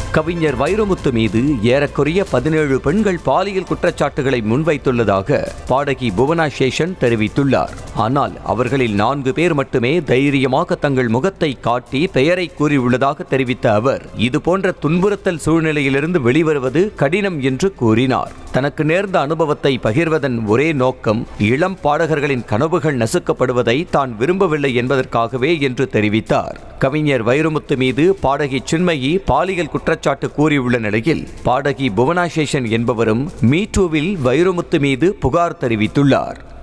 கவிஞர் வைரமுத்து மீது ஏறக்குறைய பதினேழு பெண்கள் பாலியல் குற்றச்சாட்டுகளை முன்வைத்துள்ளதாக பாடகி புவனா சேஷன் தெரிவித்துள்ளார் ஆனால் அவர்களில் நான்கு பேர் மட்டுமே தைரியமாக தங்கள் முகத்தை காட்டி பெயரை கூறியுள்ளதாக தெரிவித்த அவர் இதுபோன்ற துன்புறுத்தல் சூழ்நிலையிலிருந்து வெளிவருவது கடினம் என்று கூறினார் தனக்கு நேர்ந்த அனுபவத்தை பகிர்வதன் ஒரே நோக்கம் இளம் பாடகர்களின் கனவுகள் நசுக்கப்படுவதை தான் விரும்பவில்லை என்பதற்காகவே என்று தெரிவித்தார் கவிஞர் வைரமுத்து மீது பாடகி சின்மயி பாலியல் குற்றச்சாட்டு கூறியுள்ள நிலையில் பாடகி புவனாசேஷன் என்பவரும் மீட்டூவில் வைரமுத்து மீது புகார் தெரிவித்துள்ளார்